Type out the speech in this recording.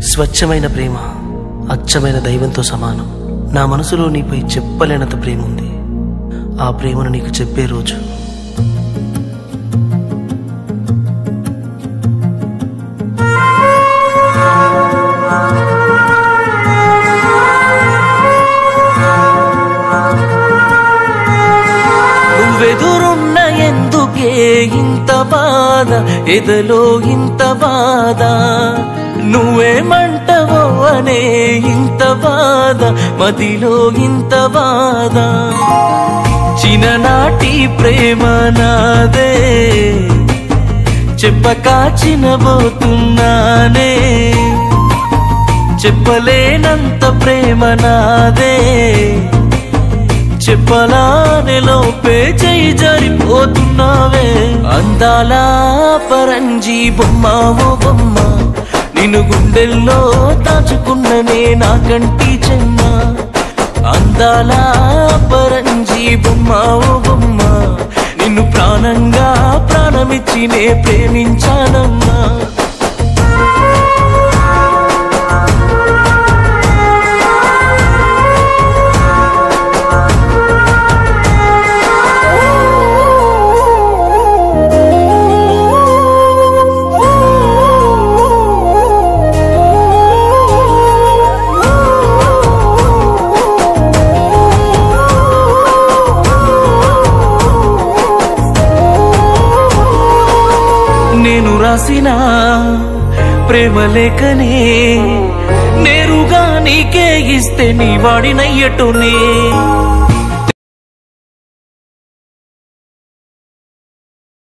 స్వచ్ఛమైన ప్రేమ అచ్చమైన దైవంతో సమానం నా మనసులో నీపై చెప్పలేనంత ప్రేమ ఉంది ఆ ప్రేమను నీకు చెప్పే రోజు నువ్వెదురున్న ఎందుకే ఇంత బాధ ఎదలో ఇంత బాధ నువ్వేమంటవో అనే ఇంత బాధ మదిలో ఇంత బాధ చిన్ననాటి ప్రేమ నాదే చెప్పక చినబోతున్నానే చెప్పలేనంత ప్రేమ నాదే చెప్పలానే లోపే చేయి జారిపోతున్నావే అందాల పరంజీ బొమ్మ ఓ బొమ్మ నిన్ను గుండెల్లో దాచుకున్ననే నా కంటి చెమ్మ అందాల పరంజీ బొమ్మ ఓ బొమ్మ నిన్ను ప్రాణంగా ప్రాణమిచ్చి నే ప్రేమించానమ్మా నేను రాసిన ప్రేమ లేఖనే నేరుగా నీకే ఇస్తే నీ వాడినయ్యటునే